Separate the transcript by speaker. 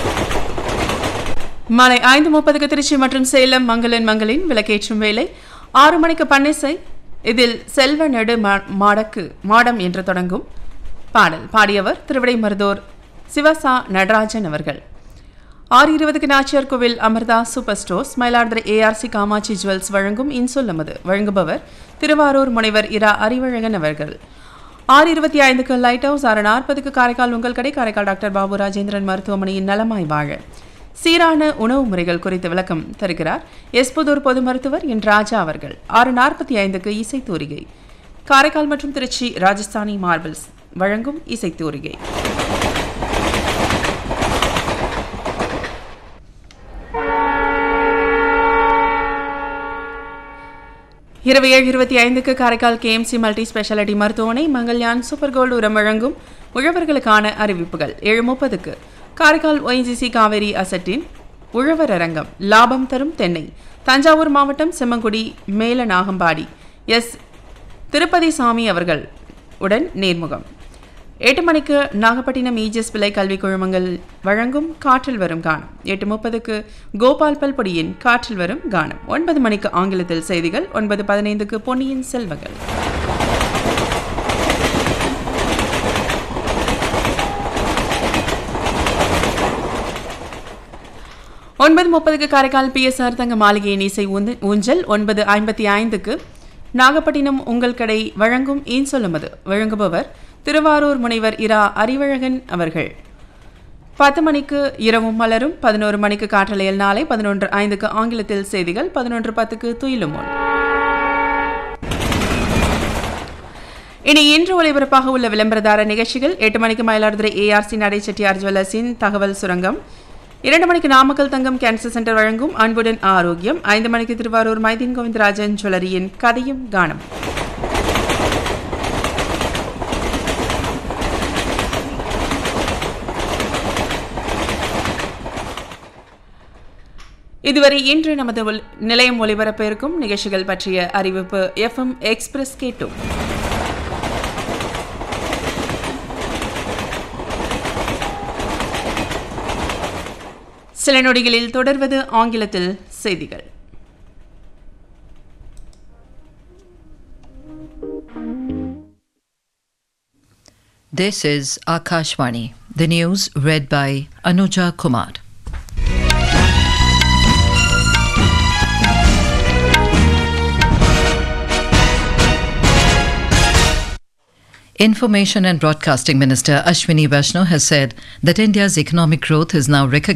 Speaker 1: மாலை ஐந்து முப்பதுக்கு திருச்சி மற்றும் சேலம் மங்களன் மங்களின் விளக்கேற்றும் வேலை ஆறு மணிக்கு பன்னிசை இதில் செல்வ நெடு மா- மாடக்கு மாடம் என்று தொடங்கும் பாடல் பாடியவர் திருவிடைமருதூர் சிவசா நடராஜன் அவர்கள் ஆறு இருபதுக்கு Nachiyar Kovil Amirtha super stores Mayiladuthurai ARC Kamatchi jewels வழங்கும் இன்சொல்லமது வழங்குபவர் திருவாரூர் முனைவர் இரா அறிவழகன் அவர்கள் ஆறு இருபத்தி ஐந்துக்கு லைட் ஹவுஸ் ஆறு நாற்பதுக்கு காரைக்கால் உங்கள் கடை காரைக்கால் டாக்டர் பாபு ராஜேந்திரன் மருத்துவமனையின் நலமாய் வாழ சீரான உணவு முறைகள் குறித்து விளக்கம் தருகிறார் எஸ்புதூர் பொது மருத்துவர் என் ராஜா அவர்கள் ஆறு நாற்பத்தி ஐந்துக்கு இசை தூரிகை காரைக்கால் மற்றும் திருச்சி ராஜஸ்தானி மார்பிள்ஸ் வழங்கும் இசை தூரிகை இரவு ஏழு இருபத்தி ஐந்துக்கு காரைக்கால் கேஎம்சி மல்டி ஸ்பெஷாலிட்டி மருத்துவமனை மங்கள்யான் சூப்பர் கோல்டு உரம் வழங்கும் உழவர்களுக்கான அறிவிப்புகள் ஏழு முப்பதுக்கு காரைக்கால் ஒய்ஜிசி காவேரி அசட்டின் உழவர் அரங்கம் லாபம் தரும் தென்னை தஞ்சாவூர் மாவட்டம் செம்மங்குடி மேல நாகம்பாடி எஸ் திருப்பதி சாமி அவர்கள் உடன் நேர்முகம் எட்டு மணிக்கு நாகப்பட்டினம் ஈஜஸ் பிள்ளை கல்வி குழுமங்கள் வழங்கும் காற்றில் வரும் கானம் எட்டு முப்பதுக்கு கோபால் பல்பொடியின் காற்றில் வரும் கானம் ஒன்பது மணிக்கு ஆங்கிலத்தில் செய்திகள் ஒன்பது பதினைந்துக்கு பொன்னியின் செல்வங்கள் ஒன்பது முப்பதுக்கு காரைக்கால் பிஎஸ்ஆர் தங்க மாளிகையின் இசை ஊந்து- ஊஞ்சல் ஒன்பது ஐம்பத்தி ஐந்துக்கு நாகப்பட்டினம் உங்கள் கடை வழங்கும் ஏன் சொல்லுமது வழங்குபவர் திருவாரூர் முனைவர் இரா அறிவழகன் அவர்கள் பத்து மணிக்கு இரவும் மலரும் பதினோரு மணிக்கு காற்றலையல் நாளை பதினொன்று ஐந்துக்கு ஆங்கிலத்தில் செய்திகள் பதினொன்று பத்துக்கு துயிலும் முன் இனி இன்று ஒளிபரப்பாக உள்ள விளம்பரதார நிகழ்ச்சிகள் எட்டு மணிக்கு மயிலாடுதுறை ஏஆர்சி நடை செட்டியார் ஜுவல்லர்ஸின் தகவல் சுரங்கம் இரண்டு மணிக்கு நாமக்கல் தங்கம் கேன்சர் சென்டர் வழங்கும் அன்புடன் ஆரோக்கியம் ஐந்து மணிக்கு திருவாரூர் மைதீன் கோவிந்தராஜன் ஜுவல்லரியின் கதையும் கானம் இதுவரை இன்று நமது ஒல்- நிலையம் ஒளிபரப்ப இருக்கும் நிகழ்ச்சிகள் பற்றிய அறிவிப்பு எஃப்எம் எக்ஸ்பிரஸ் கேட்டோம் சில நொடிகளில் தொடர்வது ஆங்கிலத்தில் செய்திகள்
Speaker 2: This is Akashvani. The news read by Anuja Kumar. Information and Broadcasting Minister Ashwini Vaishnaw has said that India's economic growth is now recognized